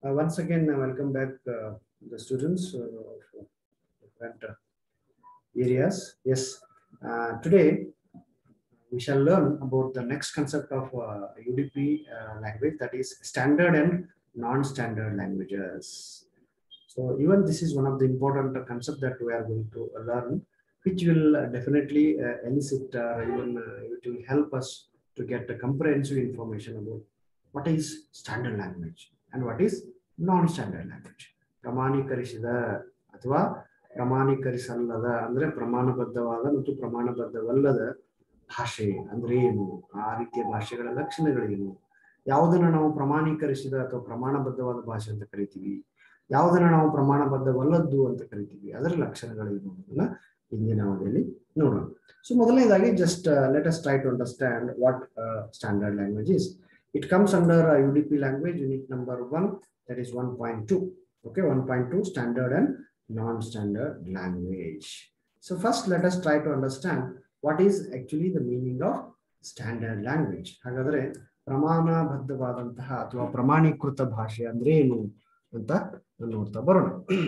Uh, once again, uh, welcome back uh, the students uh, of different uh, areas. Yes, uh, today we shall learn about the next concept of uh, UDP uh, language that is standard and non-standard languages. So even this is one of the important uh, concept that we are going to learn, which will uh, definitely uh, elicit uh, even uh, it will help us to get a comprehensive information about what is standard language and what is non-standard language. ಪ್ರಮಾಣೀಕರಿಸಿದ ಅಥವಾ ಪ್ರಮಾಣೀಕರಿಸಲ್ಲದ ಅಂದ್ರೆ ಪ್ರಮಾಣಬದ್ಧವಾದ ಮತ್ತು ಪ್ರಮಾಣಬದ್ಧವಲ್ಲದ ಭಾಷೆ ಅಂದ್ರೆ ಏನು ಆ ರೀತಿಯ ಭಾಷೆಗಳ ಲಕ್ಷಣಗಳೇನು ಯಾವುದನ್ನ ನಾವು ಪ್ರಮಾಣೀಕರಿಸಿದ ಅಥವಾ ಪ್ರಮಾಣಬದ್ಧವಾದ ಭಾಷೆ ಅಂತ ಕರಿತೀವಿ ಯಾವುದನ್ನ ನಾವು ಪ್ರಮಾಣಬದ್ಧವಲ್ಲದ್ದು ಅಂತ ಕರಿತೀವಿ ಅದರ ಲಕ್ಷಣಗಳೇನು ಅನ್ನೋದನ್ನ ಇಂದಿನ ಅವಧಿಯಲ್ಲಿ ನೋಡೋಣ ಸೊ ಮೊದಲನೇದಾಗಿ just let us try to understand what standard language is it comes under uh, UDP language unit number one, that is 1.2. Okay, 1.2 standard and non-standard language. So first, let us try to understand what is actually the meaning of standard language. ಹಾಗಾದ್ರೆ ಪ್ರಮಾಣಬದ್ಧವಾದಂತಹ ಅಥವಾ ಪ್ರಮಾಣೀಕೃತ ಭಾಷೆ ಅಂದ್ರೆ ಏನು ಅಂತ ನೋಡ್ತಾ ಬರೋಣ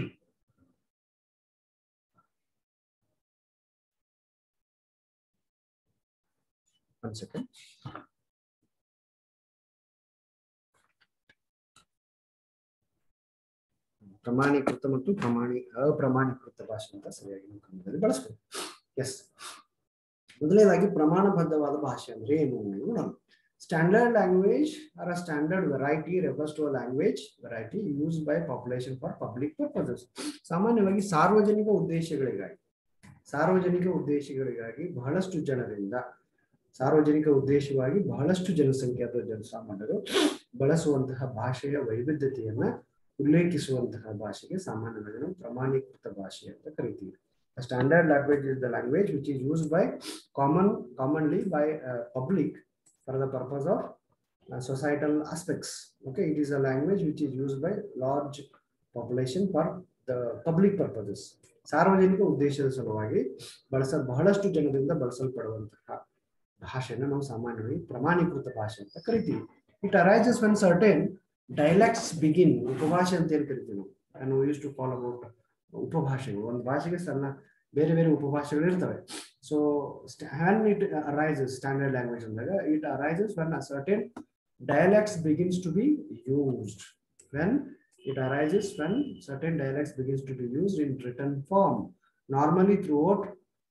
One second. ಪ್ರಮಾಣೀಕೃತ ಮತ್ತು ಪ್ರಮಾಣಿ ಅಪ್ರಮಾಣೀಕೃತ ಭಾಷೆ ಅಂತ ಸರಿಯಾಗಿ ನಾವು ಕನ್ನಡದಲ್ಲಿ ಬಳಸ್ಬೋದು ಎಸ್ ಮೊದಲನೇದಾಗಿ ಪ್ರಮಾಣಬದ್ಧವಾದ ಭಾಷೆ ಅಂದ್ರೆ ಏನು ನೋಡೋಣ standard language or a standard variety refers to a language variety use by population for public purposes ಸಾಮಾನ್ಯವಾಗಿ ಸಾರ್ವಜನಿಕ ಉದ್ದೇಶಗಳಿಗಾಗಿ ಸಾರ್ವಜನಿಕ ಉದ್ದೇಶಗಳಿಗಾಗಿ ಬಹಳಷ್ಟು ಜನರಿಂದ ಸಾರ್ವಜನಿಕ ಉದ್ದೇಶವಾಗಿ ಬಹಳಷ್ಟು ಜನಸಂಖ್ಯೆ ಅಥವಾ ಜನಸಾಮಾನ್ಯರು ಬಳಸುವಂತಹ ಭಾಷೆಯ ವೈವಿಧ್ಯತೆಯನ್ನ ಉಲ್ಲೇಖಿಸುವಂತಹ ಭಾಷೆಗೆ ಸಾಮಾನ್ಯವಾಗಿ ನಾವು ಪ್ರಮಾಣೀಕೃತ ಭಾಷೆ ಅಂತ ಕರಿತೀವಿ standard language is the language which is use by common commonly by public for the purpose of societal aspects okay it is a language which is use by large population for the public purposes ಸಾರ್ವಜನಿಕ ಉದ್ದೇಶದ ಸಲುವಾಗಿ ಬಳಸ ಬಹಳಷ್ಟು ಜನರಿಂದ ಬಳಸಲ್ಪಡುವಂತಹ ಭಾಷೆನ ನಾವು ಸಾಮಾನ್ಯವಾಗಿ ಪ್ರಮಾಣೀಕೃತ ಭಾಷೆ ಅಂತ ಕರಿತೀವಿ it arises when certain dialects begin ಉಪಭಾಷೆ ಅಂತ ಏನು ಕರಿತೀವಿ ನಾವು ನಾವು ಯೂಸ್ ಟು ಕಾಲ್ ಅಬೌಟ್ ಉಪಭಾಷೆಗಳು ಒಂದು ಭಾಷೆಗೆ ಸಣ್ಣ ಬೇರೆ ಬೇರೆ ಉಪಭಾಷೆಗಳು ಇರ್ತವೆ so when it arises standard language ಅಂದಾಗ it arises when a certain dialects begins to be used when it arises when certain dialects begins to be used in return form normally throughout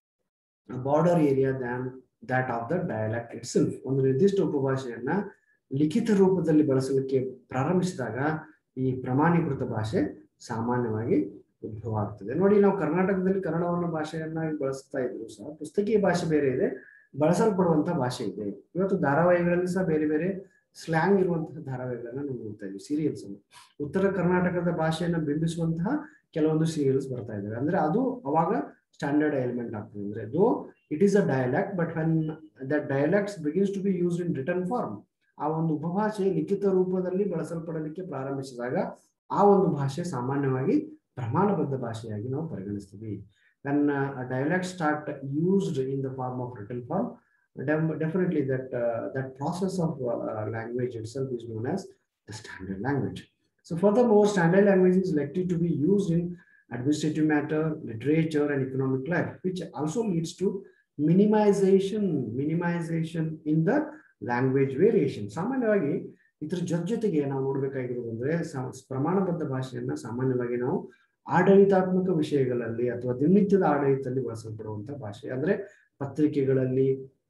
border area than that of the dialect it self ಒಂದು ನಿರ್ದಿಷ್ಟ ಉಪಭಾಷೆಯನ್ನ ಲಿಖಿತ ರೂಪದಲ್ಲಿ ಬಳಸಲಿಕ್ಕೆ ಪ್ರಾರಂಭಿಸಿದಾಗ ಈ ಪ್ರಮಾಣೀಕೃತ ಭಾಷೆ ಸಾಮಾನ್ಯವಾಗಿ ಉದ್ಭವ ಆಗ್ತದೆ ನೋಡಿ ನಾವು ಕರ್ನಾಟಕದಲ್ಲಿ ಕನ್ನಡವನ್ನು ಭಾಷೆಯನ್ನಾಗಿ ಬಳಸ್ತಾ ಇದ್ರು ಸಹ ಪುಸ್ತಕೀಯ ಭಾಷೆ ಬೇರೆ ಇದೆ ಬಳಸಲ್ಪಡುವಂತಹ ಭಾಷೆ ಇದೆ ಇವತ್ತು ಧಾರಾವಾಹಿಗಳಲ್ಲಿ ಸಹ ಬೇರೆ ಬೇರೆ ಸ್ಲ್ಯಾಂಗ್ ಇರುವಂತಹ ಧಾರಾವಾಹಿಗಳನ್ನ ನಾವು ನೋಡ್ತಾ ಇದ್ವಿ ಸೀರಿಯಲ್ಸ್ ಅನ್ನು ಉತ್ತರ ಕರ್ನಾಟಕದ ಭಾಷೆಯನ್ನ ಬಿಂಬಿಸುವಂತಹ ಕೆಲವೊಂದು ಸೀರಿಯಲ್ಸ್ ಬರ್ತಾ ಇದಾವೆ ಅಂದ್ರೆ ಅದು ಅವಾಗ ಸ್ಟ್ಯಾಂಡರ್ಡ್ ಎಲಿಮೆಂಟ್ ಆಗ್ತದೆ ಅಂದ್ರೆ though it is a dialect but when that dialects begins to be used in return form ಆ ಒಂದು ಉಪಭಾಷೆ ಲಿಖಿತ ರೂಪದಲ್ಲಿ ಬಳಸಲ್ಪಡಲಿಕ್ಕೆ ಪ್ರಾರಂಭಿಸಿದಾಗ ಆ ಒಂದು ಭಾಷೆ ಸಾಮಾನ್ಯವಾಗಿ ಪ್ರಮಾಣಬದ್ಧ ಭಾಷೆಯಾಗಿ ನಾವು ಪರಿಗಣಿಸ್ತೀವಿ when dialect start used in the form of return form definitely that that process of language itself is known as the standard language so for the more standard language is likely to be used in administrative matter, literature, and economic life, which also leads to minimization, minimization in the language variation ಸಾಮಾನ್ಯವಾಗಿ ಇದ್ರ ಜೊತೆ ಜೊತೆಗೆ ನಾವು ನೋಡ್ಬೇಕಾಗಿರೋದು ಅಂದ್ರೆ ಪ್ರಮಾಣಬದ್ಧ ಭಾಷೆಯನ್ನ ಸಾಮಾನ್ಯವಾಗಿ ನಾವು ಆಡಳಿತಾತ್ಮಕ ವಿಷಯಗಳಲ್ಲಿ ಅಥವಾ ದಿನನಿತ್ಯದ ಆಡಳಿತದಲ್ಲಿ ಬಳಸಲ್ಪಡುವಂತ ಭಾಷೆ ಅಂದ್ರೆ ಪತ್ರಿಕೆಗಳಲ್ಲಿ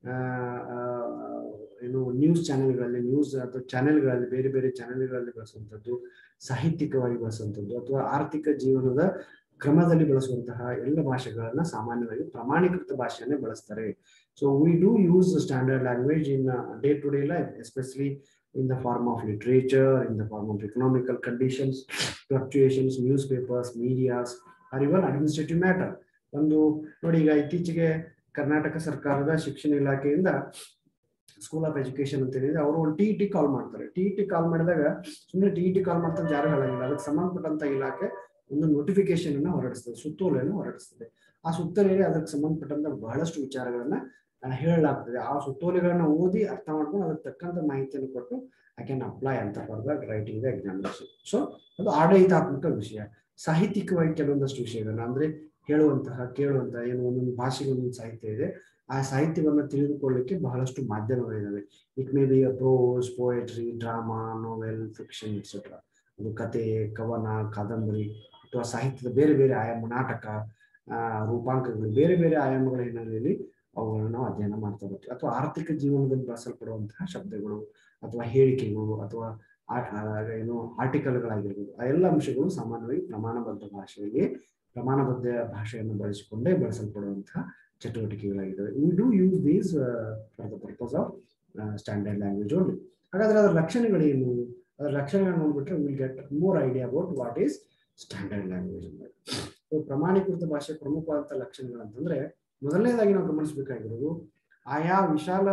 ಏನು ನ್ಯೂಸ್ ಚಾನೆಲ್ಗಳಲ್ಲಿ ನ್ಯೂಸ್ ಅಥವಾ ಚಾನೆಲ್ಗಳಲ್ಲಿ ಬೇರೆ ಬೇರೆ ಚಾನೆಲ್ಗಳಲ್ಲಿ ಬಳಸುವಂಥದ್ದು ಸಾಹಿತ್ಯಿಕವಾಗಿ ಬಳಸುವಂಥದ್ದು ಅಥವಾ ಆರ್ಥಿಕ ಜೀವನದ ಕ್ರಮದಲ್ಲಿ ಬಳಸುವಂತಹ ಎಲ್ಲ ಭಾಷೆಗಳನ್ನ ಸಾಮಾನ್ಯವಾಗಿ ಪ್ರಮಾಣೀಕೃತ ಭಾಷೆಯನ್ನೇ ಬಳಸ್ತಾರೆ so we do use standard language in day to day life especially in the form of literature, in the form of economical conditions, fluctuations, newspapers, medias, or even administrative matter. ಒಂದು ನೋಡಿ ಈಗ ಇತ್ತೀಚೆಗೆ ಕರ್ನಾಟಕ ಸರ್ಕಾರದ ಶಿಕ್ಷಣ ಇಲಾಖೆಯಿಂದ ಸ್ಕೂಲ್ ಆಫ್ ಎಜುಕೇಶನ್ ಅಂತ ಹೇಳಿದ್ರೆ ಅವರು ಒಂದು ಟಿ ಟಿ ಕಾಲ್ ಮಾಡ್ತಾರೆ ಟಿ ಟಿ ಕಾಲ್ ಮಾಡಿದಾಗ ಸುಮ್ಮನೆ ಟಿ ಟಿ ಕಾಲ್ ಮಾಡ್ತಾರೆ ಯಾರು ಹೇಳಂಗಿಲ್ಲ ಅದಕ್ಕೆ ಸಂಬಂಧಪಟ್ಟಂತ ಇಲಾಖೆ ಒಂದು ನೋಟಿಫಿಕೇಶನ್ ಅನ್ನ ಹೊರಡಿಸ್ತದೆ ಸುತ್ತೋಲೆಯನ್ನು ಹೊರಡಿಸ್ತದೆ ಆ ಸುತ್ತೋಲೆಯಲ್ಲಿ ಅದಕ್ಕೆ ಸಂಬಂಧಪಟ್ಟಂತ ಬಹಳಷ್ಟು ವಿಚಾರಗಳನ್ನ ಹೇಳಲಾಗ್ತದೆ ಆ ಸುತ್ತೋಲೆಗಳನ್ನ ಓದಿ ಅರ್ಥ ಮಾಡ್ಕೊಂಡು ಅದಕ್ಕೆ ತಕ್ಕಂತ ಮಾಹಿತಿಯನ್ನು ಕೊಟ್ಟು ಐ ಕ್ಯಾನ್ ಅಪ್ಲೈ ಅಂತ for the writing the examination so ಅದು ಆಡಳಿತಾತ್ಮಕ ವಿಷಯ ಸಾಹಿತ್ಯಿಕವಾಗಿ ಕೆಲವೊಂದಷ್ಟು ವಿಷಯಗಳನ್ನ ಅಂದ್ರೆ ಹೇಳುವಂತಹ ಕೇಳುವಂತಹ ಏನು ಒಂದೊಂದು ಭಾಷೆಗೆ ಒಂದೊಂದು ಸಾಹಿತ್ಯ ಇದೆ ಆ ಸಾಹಿತ್ಯವನ್ನು ತಿಳಿದುಕೊಳ್ಳಲಿಕ್ಕೆ ಬಹಳಷ್ಟು ಮಾಧ್ಯಮಗಳಿದಾವೆ it may be prose poetry drama novel fiction etcetera ಅದು ಕತೆ ಕವನ ಕಾದಂಬರಿ ಅಥವಾ ಸಾಹಿತ್ಯದ ಬೇರೆ ಬೇರೆ ಆಯಾಮ ನಾಟಕ ಆ ರೂಪಾಂಕಗಳು ಬೇರೆ ಬೇರೆ ಆಯಾಮಗಳ ಹಿನ್ನೆಲೆಯಲ್ಲಿ ಅವುಗಳನ್ನು ನಾವು ಅಧ್ಯಯನ ಮಾಡ್ತಾ ಬರ್ತೀವಿ ಅಥವಾ ಆರ್ಥಿಕ ಜೀವನದಲ್ಲಿ ಬಳಸಲ್ಪಡುವಂತಹ ಶಬ್ದಗಳು ಅಥವಾ ಹೇಳಿಕೆಗಳು ಅಥವಾ ಏನು ಆರ್ಟಿಕಲ್ಗಳಾಗಿರ್ಬೋದು ಆ ಎಲ್ಲ ಅಂಶಗಳು ಸಾಮಾನ್ಯವಾಗಿ ಪ್ರಮಾಣಬದ್ಧ ಭಾಷೆಯಲ್ಲಿ ಪ್ರಮಾಣಬದ್ಧ ಭಾಷೆಯನ್ನು ಬಳಸಿಕೊಂಡೇ ಬಳಸಲ್ಪಡುವಂತಹ ಚಟುವಟಿಕೆಗಳಾಗಿದ್ದಾವೆ we do use these for the purpose of standard language only ಹಾಗಾದ್ರೆ ಅದರ ಲಕ್ಷಣಗಳೇನು ಅದರ ಲಕ್ಷಣಗಳನ್ನು ನೋಡ್ಬಿಟ್ರೆ will get more idea about what is standard language so ಪ್ರಮಾಣೀಕೃತ ಭಾಷೆ ಪ್ರಮುಖವಾದಂಥ ಲಕ್ಷಣಗಳಂತಂದ್ರೆ ಮೊದಲನೇದಾಗಿ ನಾವು ಗಮನಿಸಬೇಕಾಗಿರೋದು ಆಯಾ ವಿಶಾಲ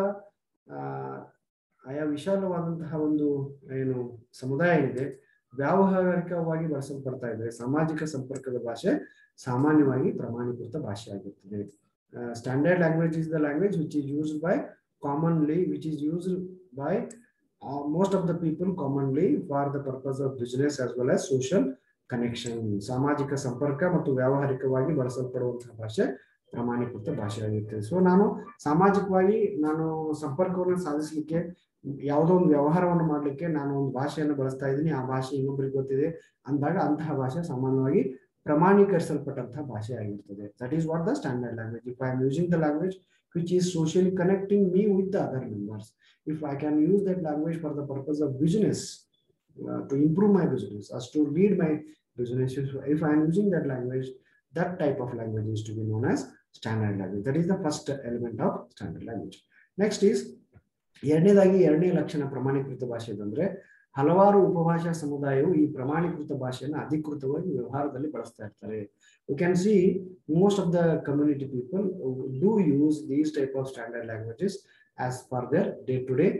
ಆಯಾ ವಿಶಾಲವಾದಂತಹ ಒಂದು ಏನು ಸಮುದಾಯ ಇದೆ ವ್ಯಾವಹಾರಿಕವಾಗಿ ಬಳಸಲ್ಪಡ್ತಾ ಇದೆ ಸಾಮಾಜಿಕ ಸಂಪರ್ಕದ ಭಾಷೆ ಸಾಮಾನ್ಯವಾಗಿ ಪ್ರಮಾಣೀಕೃತ ಭಾಷೆ ಆಗಿರ್ತದೆ standard language is the language which is used by commonly which is used by most of the people commonly for the purpose of business as well as social connection ಸಾಮಾಜಿಕ ಸಂಪರ್ಕ ಮತ್ತು ವ್ಯಾವಹಾರಿಕವಾಗಿ ಬಳಸಲ್ಪಡುವಂತಹ ಭಾಷೆ ಪ್ರಮಾಣೀಕೃತ ಭಾಷೆ ಆಗಿರ್ತದೆ ಸೊ ನಾನು ಸಾಮಾಜಿಕವಾಗಿ ನಾನು ಸಂಪರ್ಕವನ್ನು ಸಾಧಿಸಲಿಕ್ಕೆ ಯಾವುದೋ ಒಂದು ವ್ಯವಹಾರವನ್ನು ಮಾಡಲಿಕ್ಕೆ ನಾನು ಒಂದು ಭಾಷೆಯನ್ನು ಬಳಸ್ತಾ ಇದ್ದೀನಿ ಆ ಭಾಷೆ ಇನ್ನೊಬ್ಬರಿಗೆ ಗೊತ್ತಿದೆ ಅಂದಾಗ ಅಂತಹ ಭಾಷೆ ಸಾಮಾನ್ಯವಾಗಿ ಪ್ರಮಾಣೀಕರಿಸಲ್ಪಟ್ಟಂತಹ ಭಾಷೆ ಆಗಿರ್ತದೆ that is what the standard language if I am using the language which is socially connecting me with the other members if I can use that language for the purpose of business to improve my business as to lead my business if i am using that language that type of language is to be known as standard language that is the first element of standard language next is ಎರಡನೇದಾಗಿ ಎರಡನೇ ಲಕ್ಷಣ ಪ್ರಮಾಣೀಕೃತ ಭಾಷೆ ಅಂದ್ರೆ ಹಲವಾರು ಉಪಭಾಷಾ ಸಮುದಾಯವು ಈ ಪ್ರಮಾಣೀಕೃತ ಭಾಷೆಯನ್ನು ಅಧಿಕೃತವಾಗಿ ವ್ಯವಹಾರದಲ್ಲಿ ಬಳಸ್ತಾ ಇರ್ತಾರೆ you can see most of the community people do use these type of standard languages as for their day to day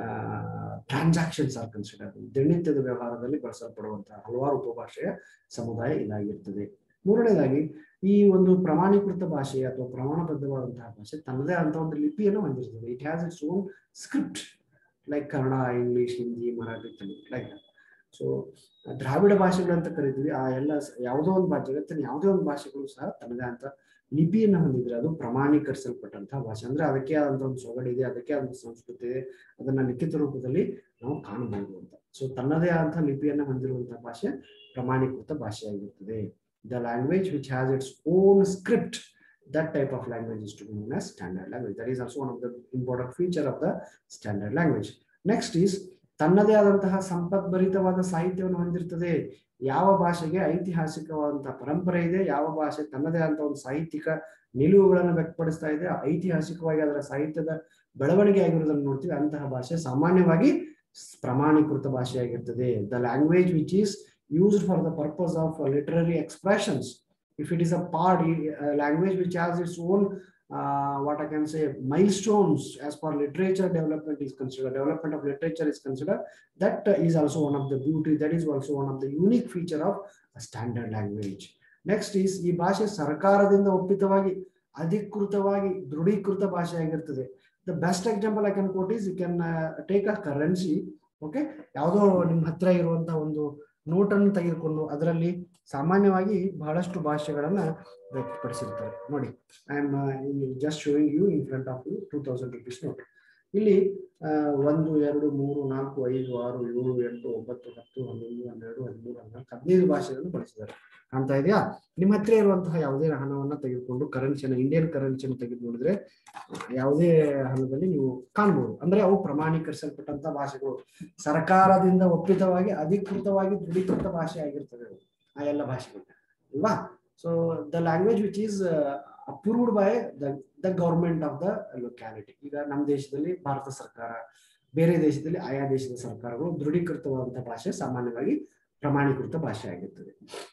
transactions or consider ದಿನನಿತ್ಯದ ವ್ಯವಹಾರದಲ್ಲಿ ಬಳಸಲ್ಪಡುವಂತಹ ಹಲವಾರು ಉಪಭಾಷೆಯ ಸಮುದಾಯ ಇದಾಗಿರ್ತದೆ ಮೂರನೇದಾಗಿ ಈ ಒಂದು ಪ್ರಮಾಣೀಕೃತ ಭಾಷೆ ಅಥವಾ ಪ್ರಮಾಣಬದ್ಧವಾದಂತಹ ಭಾಷೆ ತನ್ನದೇ ಅಂತ ಒಂದು ಲಿಪಿಯನ್ನು ಹೊಂದಿರ್ತದೆ it has its own script like Kannada English Hindi Marathi Telugu like so ದ್ರಾವಿಡ ಭಾಷೆಗಳು ಅಂತ ಕರಿತೀವಿ ಆ ಎಲ್ಲ ಯಾವುದೋ ಒಂದು ಭಾಷೆ ಜಗತ್ತಿನ ಯಾವುದೇ ಒಂದು ಭಾಷೆಗಳು ಸಹ ತನ್ನದೇ ಅಂತ ಲಿಪಿಯನ್ನು ಹೊಂದಿದ್ರೆ ಅದು ಪ್ರಮಾಣೀಕರಿಸಲ್ಪಟ್ಟಂತಹ ಭಾಷೆ ಅಂದ್ರೆ ಅದಕ್ಕೆ ಆದಂತ ಒಂದು ಸೊಗಡಿದೆ ಅದಕ್ಕೆ ಆದಂತ ಸಂಸ್ಕೃತಿ ಇದೆ ಅದನ್ನ ಲಿಖಿತ ರೂಪದಲ್ಲಿ ನಾವು ಕಾಣಬಹುದು ಅಂತ ಸೊ ತನ್ನದೇ ಆದಂತಹ ಲಿಪಿಯನ್ನ ಹೊಂದಿರುವಂತಹ ಭಾಷೆ ಪ್ರಮಾಣೀಕೃತ ಭಾಷೆಯಾಗಿರ್ತದೆ the language which has its own script that type of language is to be known as standard language. That is also one of the important feature of the standard language. Next is ತನ್ನದೇ ಆದಂತಹ ಸಂಪದ್ಭರಿತವಾದ ಸಾಹಿತ್ಯವನ್ನು ಹೊಂದಿರ್ತದೆ ಯಾವ ಭಾಷೆಗೆ ಐತಿಹಾಸಿಕವಾದಂತಹ ಪರಂಪರೆ ಇದೆ ಯಾವ ಭಾಷೆ ತನ್ನದೇ ಆದಂತ ಒಂದು ಸಾಹಿತ್ಯಿಕ ನಿಲುವುಗಳನ್ನು ವ್ಯಕ್ತಪಡಿಸ್ತಾ ಇದೆ ಐತಿಹಾಸಿಕವಾಗಿ ಅದರ ಸಾಹಿತ್ಯದ ಬೆಳವಣಿಗೆ ಆಗಿರೋದನ್ನು ನೋಡ್ತೀವಿ ಅಂತಹ ಭಾಷೆ ಸಾಮಾನ್ಯವಾಗಿ ಪ್ರಮಾಣೀಕೃತ ಭಾಷೆಯಾಗಿರ್ತದೆ the language which is used for the purpose of literary expressions if it is a part a language which has its own uh, what i can say milestones as far literature development is considered development of literature is considered that uh, is also one of the beauty that is also one of the unique feature of a standard language next is ಈ ಭಾಷೆ ಸರ್ಕಾರದಿಂದ ಒಪ್ಪಿತವಾಗಿ ಅಧಿಕೃತವಾಗಿ ದೃಢೀಕೃತ ಭಾಷೆ ಆಗಿರ್ತದೆ the best example I can quote is you can take a currency okay ಯಾವುದೋ ನಿಮ್ಮ ಹತ್ರ ಇರುವಂತಹ ಒಂದು ನೋಟನ್ನು ತೆಗೆದುಕೊಂಡು ಅದರಲ್ಲಿ ಸಾಮಾನ್ಯವಾಗಿ ಬಹಳಷ್ಟು ಭಾಷೆಗಳನ್ನ ವ್ಯಕ್ತಪಡಿಸಿರ್ತಾರೆ ನೋಡಿ I am just showing you in front of you two thousand rupees note ಇಲ್ಲಿ ಒಂದು ಎರಡು ಮೂರು ನಾಲ್ಕು ಐದು ಆರು ಏಳು ಎಂಟು ಒಂಬತ್ತು ಹತ್ತು ಹನ್ನೊಂದು ಹನ್ನೆರಡು ಹದಿಮೂರು ಹದಿನಾಲ್ಕು ಹದಿನೈದು ಭಾಷೆಗಳನ್ನು ಬಳಸಿದ್ದಾರೆ ಕಾಣ್ತಾ ಇದೆಯಾ ನಿಮ್ಮ ಹತ್ರ ಇರುವಂತಹ ಯಾವುದೇ ಹಣವನ್ನ ತೆಗೆದುಕೊಂಡು ಕರೆನ್ಸಿಯನ್ನು ಇಂಡಿಯನ್ ಕರೆನ್ಸಿಯನ್ನು ತೆಗೆದು ನೋಡಿದ್ರೆ ಯಾವುದೇ ಹಣದಲ್ಲಿ ನೀವು ಕಾಣಬಹುದು ಅಂದ್ರೆ ಅವು ಪ್ರಮಾಣೀಕರಿಸಲ್ಪಟ್ಟಂತ ಭಾಷೆಗಳು ಸರ್ಕಾರದಿಂದ ಒಪ್ಪಿತವಾಗಿ ಅಧಿಕೃತವಾಗಿ ದೃಢೀಕೃತ ಭಾಷೆ ಆಗಿರ್ತದೆ ಆ ಎಲ್ಲ ಭಾಷೆಗಳು ಅಲ್ವಾ so the language which is approved by the the government of the locality ಈಗ ನಮ್ಮ ದೇಶದಲ್ಲಿ ಭಾರತ ಸರ್ಕಾರ ಬೇರೆ ದೇಶದಲ್ಲಿ ಆಯಾ ದೇಶದ ಸರ್ಕಾರಗಳು ದೃಢೀಕೃತವಾದಂತಹ ಭಾಷೆ ಸಾಮಾನ್ಯವಾಗಿ ಪ್ರಮಾಣೀಕೃತ ಭಾಷೆ ಆಗಿರ್ತದೆ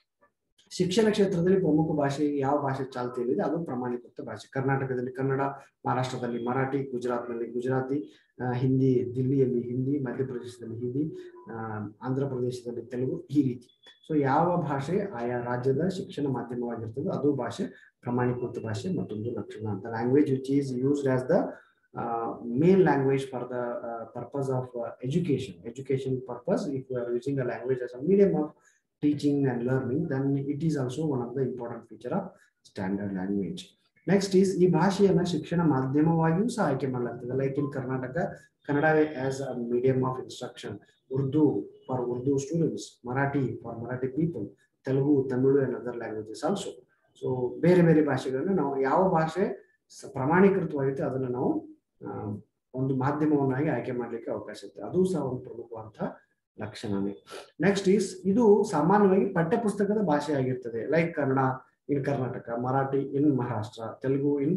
ಶಿಕ್ಷಣ ಕ್ಷೇತ್ರದಲ್ಲಿ ಪ್ರಮುಖ ಭಾಷೆ ಯಾವ ಭಾಷೆ ಚಾಲ್ತಿಯಲ್ಲಿದೆ ಅದು ಪ್ರಮಾಣೀಕೃತ ಭಾಷೆ ಕರ್ನಾಟಕದಲ್ಲಿ ಕನ್ನಡ ಮಹಾರಾಷ್ಟ್ರದಲ್ಲಿ ಮರಾಠಿ ಗುಜರಾತ್ನಲ್ಲಿ ಗುಜರಾತಿ ಹಿಂದಿ ದಿಲ್ಲಿಯಲ್ಲಿ ಹಿಂದಿ ಮಧ್ಯಪ್ರದೇಶದಲ್ಲಿ ಹಿಂದಿ ಆಂಧ್ರ ಪ್ರದೇಶದಲ್ಲಿ ತೆಲುಗು ಈ ರೀತಿ ಸೊ ಯಾವ ಭಾಷೆ ಆಯಾ ರಾಜ್ಯದ ಶಿಕ್ಷಣ ಮಾಧ್ಯಮವಾಗಿರ್ತದೆ ಅದು ಭಾಷೆ ಪ್ರಮಾಣೀಕೃತ ಭಾಷೆ ಮತ್ತೊಂದು ಲಕ್ಷಣ ಅಂತ language which is used as the main language for the purpose of education education purpose if you are using a language as a medium of teaching and learning then it is also one of the important feature of standard language next is ಈ ಭಾಷೆಯನ್ನ ಶಿಕ್ಷಣ ಮಾಧ್ಯಮವಾಗಿಯೂ ಸಹ ಆಯ್ಕೆ ಮಾಡಲಾಗ್ತದೆ like in Karnataka Kannada as a medium of instruction Urdu for Urdu students Marathi for Marathi people Telugu Tamil and other languages also so ಬೇರೆ ಬೇರೆ ಭಾಷೆಗಳನ್ನ ನಾವು ಯಾವ ಭಾಷೆ ಪ್ರಮಾಣೀಕೃತವಾಗಿರುತ್ತೆ ಅದನ್ನ ನಾವು ಒಂದು ಮಾಧ್ಯಮವನ್ನಾಗಿ ಆಯ್ಕೆ ಮಾಡ್ಲಿಕ್ಕೆ ಅವಕಾಶ ಇರುತ್ತೆ ಅದು ಸಹ ಒಂದು ಪ್ರಮುಖವಾದಂತಹ ಲಕ್ಷಣನೇ ನೆಕ್ಸ್ಟ್ ಈಸ್ ಇದು ಸಾಮಾನ್ಯವಾಗಿ ಪಠ್ಯ ಪುಸ್ತಕದ ಭಾಷೆ ಆಗಿರ್ತದೆ like Kannada in Karnataka Marathi in Maharashtra Telugu in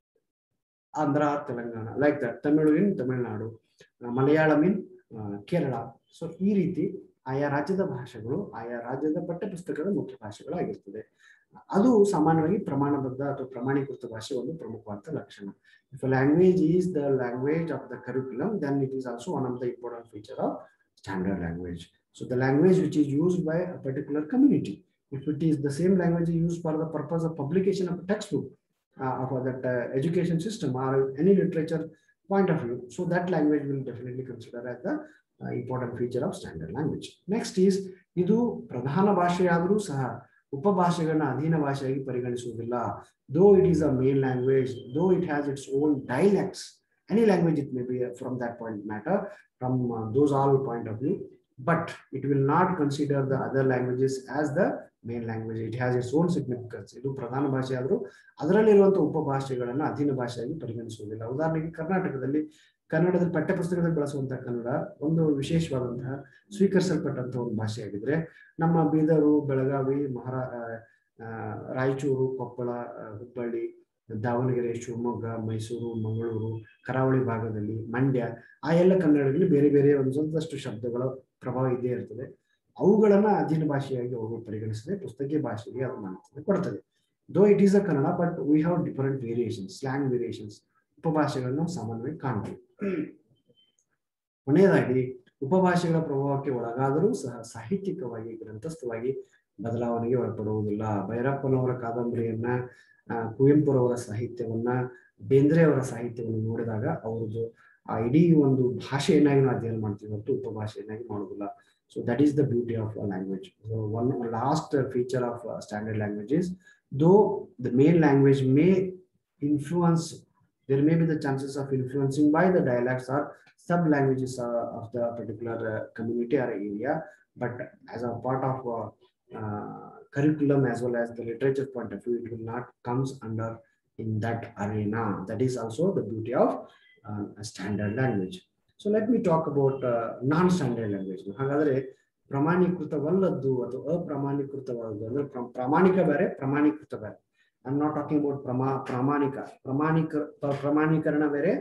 Andhra Telangana like that Tamil in Tamil Nadu Malayalam in Kerala so ಈ ರೀತಿ ಆಯಾ ರಾಜ್ಯದ ಭಾಷೆಗಳು ಆಯಾ ರಾಜ್ಯದ ಪಠ್ಯಪುಸ್ತಕದ ಮುಖ್ಯ ಭಾಷೆಗಳಾಗಿರ್ತದೆ ಅದು ಸಾಮಾನ್ಯವಾಗಿ ಪ್ರಮಾಣಬದ್ಧ ಅಥವಾ ಪ್ರಮಾಣೀಕೃತ ಭಾಷೆ ಒಂದು ಪ್ರಮುಖವಾದ ಲಕ್ಷಣ if language is the language of the curriculum then it is also one of the important feature of standard language so the language which is used by a particular community if it is the same language used for the purpose of publication of a textbook uh, of that uh, education system or any literature point of view so that language will definitely consider as the uh, important feature of standard language next is ಇದು ಪ್ರಧಾನ ಭಾಷೆಯಾದರೂ ಸಹ ಉಪಭಾಷೆಗಳನ್ನ ಅಧೀನ ಭಾಷೆಯಾಗಿ ಪರಿಗಣಿಸುವುದಿಲ್ಲ though it is a main language though it has its own dialects any language it may be from that point matter from those all point of view but it will not consider the other languages as the main language it has its own significance ಇದು ಪ್ರಧಾನ ಭಾಷೆ ಆದರೂ ಅದರಲ್ಲಿರುವಂತಹ ಉಪಭಾಷೆಗಳನ್ನು ಅಧೀನ ಭಾಷೆಯಾಗಿ ಪರಿಗಣಿಸುವುದಿಲ್ಲ ಉದಾಹರಣೆಗೆ ಕರ್ನಾಟಕದಲ್ಲಿ ಕನ್ನಡದಲ್ಲಿ ಪಠ್ಯಪುಸ್ತಕದಲ್ಲಿ ಬಳಸುವಂತಹ ಕನ್ನಡ ಒಂದು ವಿಶೇಷವಾದಂತಹ ಸ್ವೀಕರಿಸಲ್ಪಟ್ಟಂತಹ ಒಂದು ಭಾಷೆಯಾಗಿದ್ರೆ ನಮ್ಮ ಬೀದರು ಬೆಳಗಾವಿ ಮಹಾರಾ ರಾಯಚೂರು ಕೊಪ್ಪಳ ಹುಬ್ಬಳ್ಳಿ ದಾವಣಗೆರೆ ಶಿವಮೊಗ್ಗ ಮೈಸೂರು ಮಂಗಳೂರು ಕರಾವಳಿ ಭಾಗದಲ್ಲಿ ಮಂಡ್ಯ ಆ ಎಲ್ಲ ಕನ್ನಡಗಳಲ್ಲಿ ಬೇರೆ ಬೇರೆ ಒಂದು ಸ್ವಲ್ಪಷ್ಟು ಶಬ್ದಗಳ ಪ್ರಭಾವ ಇದ್ದೇ ಇರ್ತದೆ ಅವುಗಳನ್ನ ಅಧೀನ ಭಾಷೆಯಾಗಿ ಅವರು ಪರಿಗಣಿಸದೆ ಪುಸ್ತಕೀಯ ಭಾಷೆಗೆ ಅದು ಮಾನ್ಯತೆ ಕೊಡ್ತದೆ though it is a Kannada but we have different variations slang variations ಉಪಭಾಷೆಗಳನ್ನು ಸಾಮಾನ್ಯವಾಗಿ ಕಾಣ್ತೀವಿ ಕೊನೆಯದಾಗಿ ಉಪಭಾಷೆಗಳ ಪ್ರಭಾವಕ್ಕೆ ಒಳಗಾದರೂ ಸಹ ಸಾಹಿತ್ಯಿಕವಾಗಿ ಗ್ರಂಥಸ್ಥವಾಗಿ ಬದಲಾವಣೆಗೆ ಒಳಪಡುವುದಿಲ್ಲ ಭೈರಪ್ಪನವರ ಕಾದಂಬರಿಯನ್ನ ಕುವೆಂಪುರವರ ಸಾಹಿತ್ಯವನ್ನ ಬೇಂದ್ರೆ ಅವರ ಸಾಹಿತ್ಯವನ್ನು ನೋಡಿದಾಗ ಅವ್ರದ್ದು ಆ ಇಡೀ ಒಂದು ಭಾಷೆಯನ್ನಾಗಿ ನಾವು ಅಧ್ಯಯನ ಮಾಡ್ತೀವಿ ಹೊರತು ಉಪಭಾಷೆಯನ್ನಾಗಿ ಮಾಡೋದಿಲ್ಲ so that is the beauty of language so one last feature of standard languages though the main language may influence there may be the chances of influencing by the dialects or sub languages uh, of the particular uh, community or area but as a part of uh, uh, curriculum as well as the literature point of view it will not comes under in that arena that is also the beauty of uh, a standard language so let me talk about uh, non standard language ಹಾಗಾದ್ರೆ ಪ್ರಮಾಣೀಕೃತವಲ್ಲದ್ದು ಅಥವಾ ಅಪ್ರಮಾಣೀಕೃತವಾದದ್ದು ಅಂದ್ರೆ ಪ್ರಾಮಾಣಿಕ ಬೇರೆ ಪ್ರಮಾಣೀಕೃತ ಬೇರೆ I am not talking about ಪ್ರಮಾ ಪ್ರಾಮಾಣಿಕ ಪ್ರಮಾಣಿಕ ಪ್ರಮಾಣೀಕರಣ ಬೇರೆ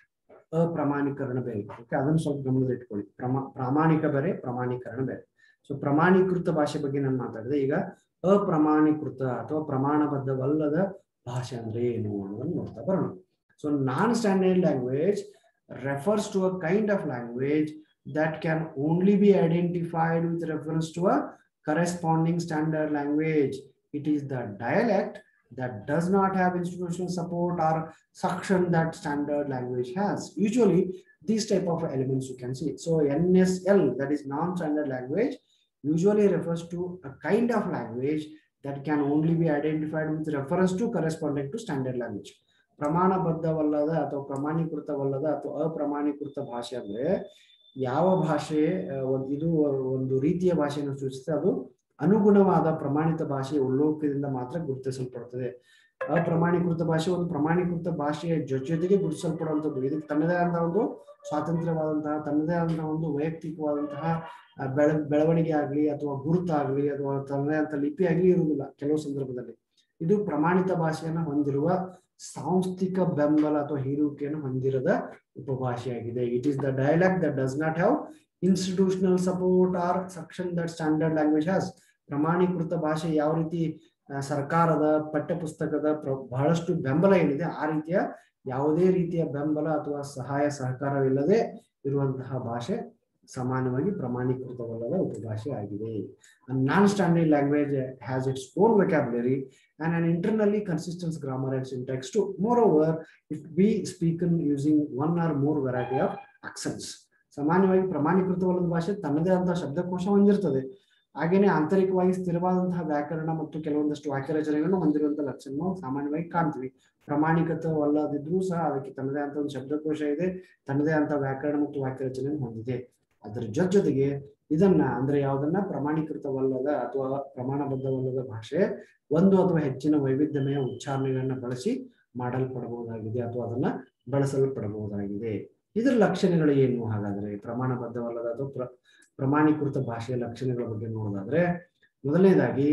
ಅಪ್ರಮಾಣೀಕರಣ ಬೇರೆ ಓಕೆ ಅದನ್ನು ಸ್ವಲ್ಪ ಗಮನದಲ್ಲಿ ಇಟ್ಕೊಳ್ಳಿ ಪ್ರಮಾ ಪ್ರಾಮಾಣಿಕ ಬೇರೆ ಪ್ರಮಾಣೀಕರಣ ಬೇರೆ ಸೊ ಪ್ರಮಾಣೀಕೃತ ಭಾಷೆ ಬಗ್ಗೆ ನಾನು ಮಾತಾಡಿದೆ ಈಗ ಅಪ್ರಮಾಣೀಕೃತ ಅಥವಾ ಪ್ರಮಾಣಬದ್ಧವಲ್ಲದ ಭಾಷೆ ಅಂದ್ರೆ ಏನು ಅನ್ನೋದನ್ನು ನೋಡ್ತಾ ಬರೋಣ so non standard language refers to a kind of language that can only be identified with reference to a corresponding standard language it is the dialect that does not have institutional support or suction that standard language has. Usually, these type of elements you can see. So NSL, that is non-standard language, usually refers to a kind of language that can only be identified with reference to corresponding to standard language. ಪ್ರಮಾಣಬದ್ಧವಲ್ಲದ ಅಥವಾ ಪ್ರಮಾಣೀಕೃತವಲ್ಲದ ಅಥವಾ ಅಪ್ರಮಾಣೀಕೃತ ಭಾಷೆ ಅಂದ್ರೆ ಯಾವ ಭಾಷೆ ಇದು ಒಂದು ರೀತಿಯ ಭಾಷೆಯನ್ನು ಸೂಚಿಸುತ್ತೆ ಅದು ಅನುಗುಣವಾದ ಪ್ರಮಾಣಿತ ಭಾಷೆಯ ಉಲ್ಲೋಕದಿಂದ ಮಾತ್ರ ಗುರುತಿಸಲ್ಪಡುತ್ತದೆ ಅಪ್ರಮಾಣೀಕೃತ ಭಾಷೆ ಒಂದು ಪ್ರಮಾಣೀಕೃತ ಭಾಷೆಯ ಜೊತೆಗೆ ಗುರುತಿಸಲ್ಪಡುವಂಥದ್ದು ಇದಕ್ಕೆ ತನ್ನದೇ ಆದಂತಹ ಒಂದು ಸ್ವಾತಂತ್ರ್ಯವಾದಂತಹ ತನ್ನದೇ ಆದಂತಹ ಒಂದು ವೈಯಕ್ತಿಕವಾದಂತಹ ಬೆಳ ಬೆಳವಣಿಗೆ ಆಗ್ಲಿ ಅಥವಾ ಗುರುತಾಗ್ಲಿ ಅಥವಾ ತನ್ನದೇ ಅಂತ ಲಿಪಿ ಆಗ್ಲಿ ಇರುವುದಿಲ್ಲ ಕೆಲವು ಸಂದರ್ಭದಲ್ಲಿ ಇದು ಪ್ರಮಾಣಿತ ಭಾಷೆಯನ್ನ ಹೊಂದಿರುವ ಸಾಂಸ್ಥಿಕ ಬೆಂಬಲ ಅಥವಾ ಹೀರುವಿಕೆಯನ್ನು ಹೊಂದಿರದ ಉಪಭಾಷೆಯಾಗಿದೆ it is the dialogue that does not have institutional support or suction that standard language has ಪ್ರಮಾಣೀಕೃತ ಭಾಷೆ ಯಾವ ರೀತಿ ಸರ್ಕಾರದ ಪಠ್ಯಪುಸ್ತಕದ ಬಹಳಷ್ಟು ಬೆಂಬಲ ಏನಿದೆ ಆ ರೀತಿಯ ಯಾವುದೇ ರೀತಿಯ ಬೆಂಬಲ ಅಥವಾ ಸಹಾಯ ಸಹಕಾರವಿಲ್ಲದೆ ಇರುವಂತಹ ಭಾಷೆ ಸಾಮಾನ್ಯವಾಗಿ ಪ್ರಮಾಣೀಕೃತವಲ್ಲದ ಉಪಭಾಷೆ ಆಗಿದೆ non standard language has its own vocabulary and an internally consistent grammar and syntax too. Moreover, if we speak in using one or more variety of accents. ಸಾಮಾನ್ಯವಾಗಿ ಪ್ರಮಾಣೀಕೃತವಲ್ಲದ ಭಾಷೆ ತನ್ನದೇ ಆದಂತಹ ಶಬ್ದಕೋಶ ಹೊಂದಿರ್ತದೆ ಹಾಗೇನೆ ಆಂತರಿಕವಾಗಿ ಸ್ಥಿರವಾದಂತಹ ವ್ಯಾಕರಣ ಮತ್ತು ಕೆಲವೊಂದಷ್ಟು ವಾಕ್ಯರಚನೆಗಳನ್ನು ಹೊಂದಿರುವಂತಹ ಲಕ್ಷಣ ಸಾಮಾನ್ಯವಾಗಿ ಕಾಣ್ತೀವಿ ಪ್ರಮಾಣಿಕತವಲ್ಲದಿದ್ರೂ ಸಹ ಅದಕ್ಕೆ ತನ್ನದೇ ಅಂತ ಒಂದು ಶಬ್ದಕೋಶ ಇದೆ ತನ್ನದೇ ಅಂತ ವ್ಯಾಕರಣ ಮತ್ತು ವಾಕ್ಯರಚನೆ ಹೊಂದಿದೆ ಅದರ ಜೊತೆ ಜೊತೆಗೆ ಇದನ್ನ ಅಂದ್ರೆ ಯಾವುದನ್ನ ಪ್ರಮಾಣೀಕೃತವಲ್ಲದ ಅಥವಾ ಪ್ರಮಾಣಬದ್ಧವಲ್ಲದ ಭಾಷೆ ಒಂದು ಅಥವಾ ಹೆಚ್ಚಿನ ವೈವಿಧ್ಯಮಯ ಉಚ್ಚಾರಣೆಗಳನ್ನ ಬಳಸಿ ಮಾಡಲ್ಪಡಬಹುದಾಗಿದೆ ಅಥವಾ ಅದನ್ನ ಬಳಸಲ್ಪಡಬಹುದಾಗಿದೆ ಇದರ ಲಕ್ಷಣಗಳು ಏನು ಹಾಗಾದ್ರೆ ಪ್ರಮಾಣಬದ್ಧವಲ್ಲದ ಅಥವಾ ಪ್ರ ಪ್ರಮಾಣೀಕೃತ ಭಾಷೆಯ ಲಕ್ಷಣಗಳ ಬಗ್ಗೆ ನೋಡೋದಾದ್ರೆ ಮೊದಲನೇದಾಗಿ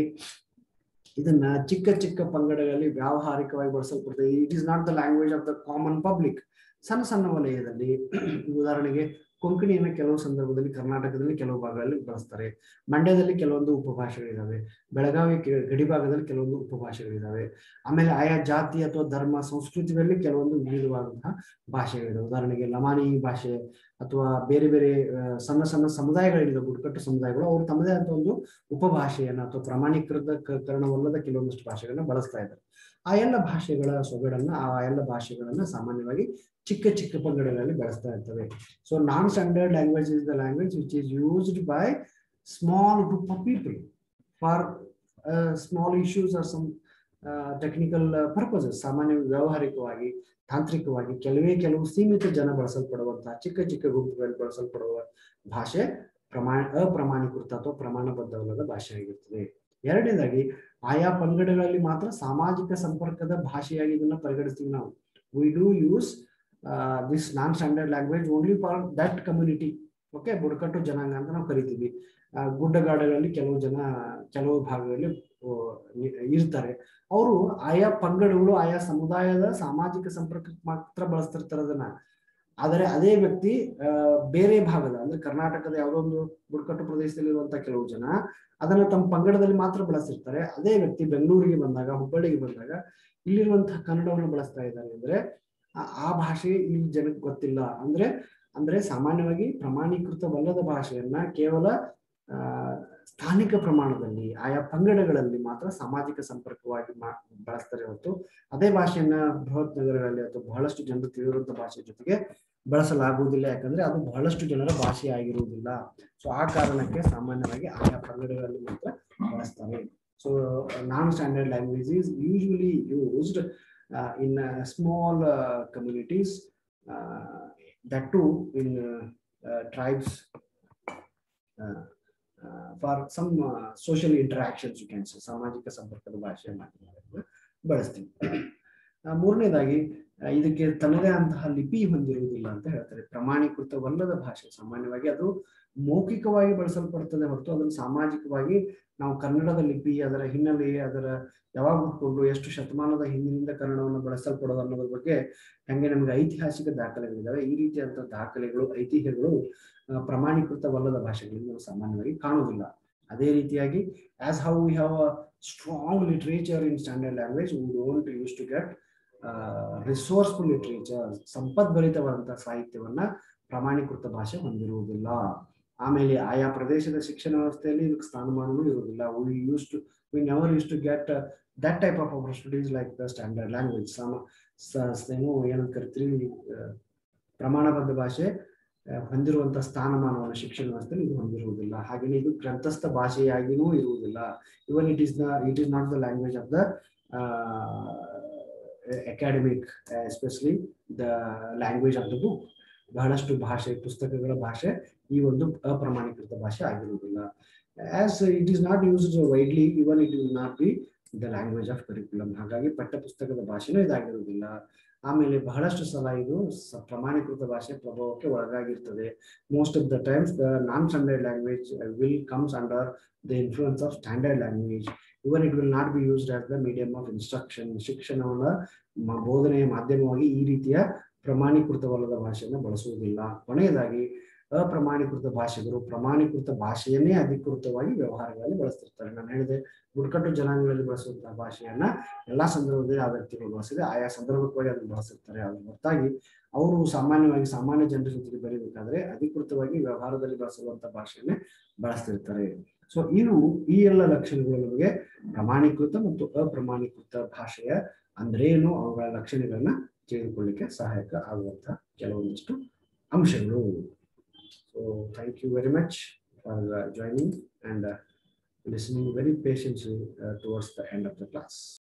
ಇದನ್ನ ಚಿಕ್ಕ ಚಿಕ್ಕ ಪಂಗಡಗಳಲ್ಲಿ ವ್ಯಾವಹಾರಿಕವಾಗಿ ಬಳಸಲ್ಪಡ್ತದೆ it is not the language of the common public ಸಣ್ಣ ಸಣ್ಣ ವಲಯದಲ್ಲಿ ಉದಾಹರಣೆಗೆ ಕೊಂಕಣಿಯನ್ನ ಕೆಲವು ಸಂದರ್ಭದಲ್ಲಿ ಕರ್ನಾಟಕದಲ್ಲಿ ಕೆಲವು ಭಾಗಗಳಲ್ಲಿ ಬಳಸ್ತಾರೆ ಮಂಡ್ಯದಲ್ಲಿ ಕೆಲವೊಂದು ಉಪಭಾಷೆಗಳಿದಾವೆ ಬೆಳಗಾವಿ ಗಡಿ ಭಾಗದಲ್ಲಿ ಕೆಲವೊಂದು ಉಪಭಾಷೆಗಳಿದಾವೆ ಆಮೇಲೆ ಆಯಾ ಜಾತಿ ಅಥವಾ ಧರ್ಮ ಸಂಸ್ಕೃತಿಯಲ್ಲಿ ಕೆಲವೊಂದು ವಿವಿಧವಾದಂತಹ ಭಾಷೆಗಳಿದಾವೆ ಉದಾಹರಣೆಗೆ ಲಮಾನಿ ಭಾಷೆ ಅಥವಾ ಬೇರೆ ಬೇರೆ ಸಣ್ಣ ಸಣ್ಣ ಸಮುದಾಯಗಳಿದೆ ಬುಡಕಟ್ಟು ಸಮುದಾಯಗಳು ಅವರು ತಮ್ಮದೇ ಅಂತ ಒಂದು ಉಪಭಾಷೆಯನ್ನ ಅಥವಾ ಪ್ರಮಾಣೀಕೃತ ಕರಣವಲ್ಲದ ಕೆಲವೊಂದಷ್ಟು ಭಾಷೆಗಳನ್ನ ಬಳಸ್ತಾ ಇದ್ದಾರೆ ಆ ಎಲ್ಲ ಭಾಷೆಗಳ ಸೊಗಡನ್ನ ಆ ಎಲ್ಲ ಭಾಷೆಗಳನ್ನ ಸಾಮಾನ್ಯವಾಗಿ ಚಿಕ್ಕ ಚಿಕ್ಕ ಪಂಗಡಗಳಲ್ಲಿ ಬಳಸ್ತಾ ಇರ್ತವೆ so non standard language is the language which is used by small group of people for small issues or some technical purposes ಸಾಮಾನ್ಯ ವ್ಯಾವಹಾರಿಕವಾಗಿ ತಾಂತ್ರಿಕವಾಗಿ ಕೆಲವೇ ಕೆಲವು ಸೀಮಿತ ಜನ ಬಳಸಲ್ಪಡುವಂತಹ ಚಿಕ್ಕ ಚಿಕ್ಕ ಗುಂಪುಗಳಲ್ಲಿ ಬಳಸಲ್ಪಡುವ ಭಾಷೆ ಪ್ರಮಾಣ ಅಪ್ರಮಾಣೀಕೃತ ಅಥವಾ ಪ್ರಮಾಣಬದ್ಧವಲ್ಲದ ಭಾಷೆ ಆಗಿರ್ತದೆ ಎರಡನೇದಾಗಿ ಆಯಾ ಪಂಗಡಗಳಲ್ಲಿ ಮಾತ್ರ ಸಾಮಾಜಿಕ ಸಂಪರ್ಕದ ಭಾಷೆಯಾಗಿ ಇದನ್ನ ಪರಿಗಣಿಸ್ತೀವಿ ನಾವು we do use this non standard language only for that community okay ಬುಡಕಟ್ಟು ಜನಾಂಗ ಅಂತ ನಾವು ಕರಿತೀವಿ ಗುಡ್ಡಗಾಡುಗಳಲ್ಲಿ ಕೆಲವು ಜನ ಕೆಲವು ಭಾಗಗಳಲ್ಲಿ ಇರ್ತಾರೆ ಅವರು ಆಯಾ ಪಂಗಡಗಳು ಆಯಾ ಸಮುದಾಯದ ಸಾಮಾಜಿಕ ಸಂಪರ್ಕಕ್ಕೆ ಮಾತ್ರ ಬಳಸ್ತಿರ್ತಾರೆ ಅದನ್ನ ಆದರೆ ಅದೇ ವ್ಯಕ್ತಿ ಬೇರೆ ಭಾಗದ ಅಂದ್ರೆ ಕರ್ನಾಟಕದ ಯಾವುದೋ ಒಂದು ಬುಡಕಟ್ಟು ಪ್ರದೇಶದಲ್ಲಿರುವಂತಹ ಕೆಲವು ಜನ ಅದನ್ನ ತಮ್ಮ ಪಂಗಡದಲ್ಲಿ ಮಾತ್ರ ಬಳಸ್ತಿರ್ತಾರೆ ಅದೇ ವ್ಯಕ್ತಿ ಬೆಂಗಳೂರಿಗೆ ಬಂದಾಗ ಹುಬ್ಬಳ್ಳಿಗೆ ಬಂದಾಗ ಇಲ್ಲಿರುವಂತಹ ಕನ್ನಡವನ್ನು ಬಳಸ್ತಾ ಇದ್ದಾರೆ ಅಂದ್ರೆ ಆ ಭಾಷೆ ಇಲ್ಲಿ ಜನಕ್ಕೆ ಗೊತ್ತಿಲ್ಲ ಅಂದ್ರೆ ಅಂದ್ರೆ ಸಾಮಾನ್ಯವಾಗಿ ಪ್ರಮಾಣೀಕೃತವಲ್ಲದ ಭಾಷೆಯನ್ನ ಕೇವಲ ಆ ಸ್ಥಾನಿಕ ಪ್ರಮಾಣದಲ್ಲಿ ಆಯಾ ಪಂಗಡಗಳಲ್ಲಿ ಮಾತ್ರ ಸಾಮಾಜಿಕ ಸಂಪರ್ಕವಾಗಿ ಮಾ ಬಳಸ್ತಾರೆ ಹೊರತು ಅದೇ ಭಾಷೆಯನ್ನ ಬೃಹತ್ ನಗರಗಳಲ್ಲಿ ಅಥವಾ ಬಹಳಷ್ಟು ಜನರು ತಿಳಿದಿರುವಂತ ಭಾಷೆ ಜೊತೆಗೆ ಬಳಸಲಾಗುವುದಿಲ್ಲ ಯಾಕಂದ್ರೆ ಅದು ಬಹಳಷ್ಟು ಜನರ ಭಾಷೆ ಆಗಿರುವುದಿಲ್ಲ ಸೊ ಆ ಕಾರಣಕ್ಕೆ ಸಾಮಾನ್ಯವಾಗಿ ಆಯಾ ಪಂಗಡಗಳಲ್ಲಿ ಮಾತ್ರ ಬಳಸ್ತಾರೆ so non standard language is usually used in small communities that to in tribes for some social interactions you can ಸಾಮಾಜಿಕ ಸಂಪರ್ಕದ ಭಾಷೆ ಮಾಧ್ಯಮಗಳನ್ನು ಬಳಸ್ತೀವಿ ಮೂರನೇದಾಗಿ ಇದಕ್ಕೆ ತನ್ನದೇ ಅಂತಹ ಲಿಪಿ ಹೊಂದಿರುವುದಿಲ್ಲ ಅಂತ ಹೇಳ್ತಾರೆ ಪ್ರಮಾಣೀಕೃತವಲ್ಲದ ಭಾಷೆ ಸಾಮಾನ್ಯವಾಗಿ ಅದು ಮೌಖಿಕವಾಗಿ ಬಳಸಲ್ಪಡ್ತದೆ ಹೊರತು ಅದನ್ನು ಸಾಮಾಜಿಕವಾಗಿ ನಾವು ಕನ್ನಡದ ಲಿಪಿ ಅದರ ಹಿನ್ನೆಲೆ ಅದರ ಯಾವಾಗ ಹುಟ್ಕೊಂಡು ಎಷ್ಟು ಶತಮಾನದ ಹಿಂದಿನಿಂದ ಕನ್ನಡವನ್ನು ಬಳಸಲ್ಪಡೋದು ಅನ್ನೋದ್ರ ಬಗ್ಗೆ ಹಂಗೆ ನಮಗೆ ಐತಿಹಾಸಿಕ ದಾಖಲೆಗಳಿದಾವೆ ಈ ರೀತಿಯಾದಂತಹ ದಾಖಲೆಗಳು ಐತಿಹ್ಯಗಳು ಪ್ರಮಾಣೀಕೃತವಲ್ಲದ ಭಾಷೆಗಳಲ್ಲಿ ನಾವು ಸಾಮಾನ್ಯವಾಗಿ ಕಾಣುವುದಿಲ್ಲ ಅದೇ ರೀತಿಯಾಗಿ as how we have a strong literature in standard language we don't use to get resourceful literature ಸಂಪದ್ಭರಿತವಾದಂತಹ ಸಾಹಿತ್ಯವನ್ನ ಪ್ರಮಾಣೀಕೃತ ಭಾಷೆ ಹೊಂದಿರುವುದಿಲ್ಲ ಆಮೇಲೆ ಆಯಾ ಪ್ರದೇಶದ ಶಿಕ್ಷಣ ವ್ಯವಸ್ಥೆಯಲ್ಲಿ ಇದಕ್ಕೆ ಸ್ಥಾನಮಾನವೂ ಇರುವುದಿಲ್ಲ we use to we never use to get that type of opportunities like the standard language ಸಮ ಏನು ಏನಂತ ಕರಿತೀವಿ ಪ್ರಮಾಣಬದ್ಧ ಭಾಷೆ ಹೊಂದಿರುವಂತಹ ಸ್ಥಾನಮಾನವನ್ನು ಶಿಕ್ಷಣ ವ್ಯವಸ್ಥೆಯಲ್ಲಿ ಇದು ಹೊಂದಿರುವುದಿಲ್ಲ ಹಾಗೆಯೇ ಇದು ಗ್ರಂಥಸ್ಥ ಭಾಷೆಯಾಗಿಯೂ ಇರುವುದಿಲ್ಲ even it is the it is not the language of the academic especially the language of the book ಬಹಳಷ್ಟು ಭಾಷೆ ಪುಸ್ತಕಗಳ ಭಾಷೆ ಈ ಒಂದು ಅಪ್ರಮಾಣೀಕೃತ ಭಾಷೆ ಆಗಿರುವುದಿಲ್ಲ as it is not used widely even it will not be the language of curriculum ಹಾಗಾಗಿ ಪಠ್ಯ ಪುಸ್ತಕದ ಭಾಷೆನೂ ಇದಾಗಿರುವುದಿಲ್ಲ ಆಮೇಲೆ ಬಹಳಷ್ಟು ಸಲ ಇದು ಪ್ರಮಾಣೀಕೃತ ಭಾಷೆ ಪ್ರಭಾವಕ್ಕೆ ಒಳಗಾಗಿರ್ತದೆ most of the times the non standard language will comes under the influence of standard language even it will not be used as the medium of instruction ಶಿಕ್ಷಣವನ್ನ ಬೋಧನೆಯ ಮಾಧ್ಯಮವಾಗಿ ಈ ರೀತಿಯ ಪ್ರಮಾಣೀಕೃತವಲ್ಲದ ಭಾಷೆಯನ್ನು ಬಳಸುವುದಿಲ್ಲ ಕೊನೆಯದಾಗಿ ಅಪ್ರಮಾಣೀಕೃತ ಭಾಷೆಗರು ಪ್ರಮಾಣೀಕೃತ ಭಾಷೆಯನ್ನೇ ಅಧಿಕೃತವಾಗಿ ವ್ಯವಹಾರಗಳಲ್ಲಿ ಬಳಸ್ತಿರ್ತಾರೆ ನಾನು ಹೇಳಿದೆ ಬುಡಕಟ್ಟು ಜನಾಂಗಗಳಲ್ಲಿ ಬಳಸುವಂತಹ ಭಾಷೆಯನ್ನ ಎಲ್ಲಾ ಸಂದರ್ಭದಲ್ಲಿ ಆ ವ್ಯಕ್ತಿಗಳು ಬಳಸಿದೆ ಆಯಾ ಸಂದರ್ಭಕ್ಕಾಗಿ ಅದನ್ನು ಬಳಸಿರ್ತಾರೆ ಅದ್ರ ಹೊರತಾಗಿ ಅವರು ಸಾಮಾನ್ಯವಾಗಿ ಸಾಮಾನ್ಯ ಜನರ ಜೊತೆಗೆ ಬರೀಬೇಕಾದ್ರೆ ಅಧಿಕೃತವಾಗಿ ವ್ಯವಹಾರದಲ್ಲಿ ಬಳಸುವಂತ ಭಾಷೆಯನ್ನೇ ಬಳಸ್ತಿರ್ತಾರೆ ಸೊ ಇದು ಈ ಎಲ್ಲ ಲಕ್ಷಣಗಳು ನಮಗೆ ಪ್ರಮಾಣೀಕೃತ ಮತ್ತು ಅಪ್ರಮಾಣೀಕೃತ ಭಾಷೆಯ ಅಂದ್ರೇನು ಅವುಗಳ ಲಕ್ಷಣಗಳನ್ನ ತಿಳಿದುಕೊಳ್ಳಿಕ್ಕೆ ಸಹಾಯಕ ಆಗುವಂತಹ ಕೆಲವೊಂದಿಷ್ಟು ಅಂಶಗಳು so thank you very much for joining and listening very patiently uh, towards the end of the class.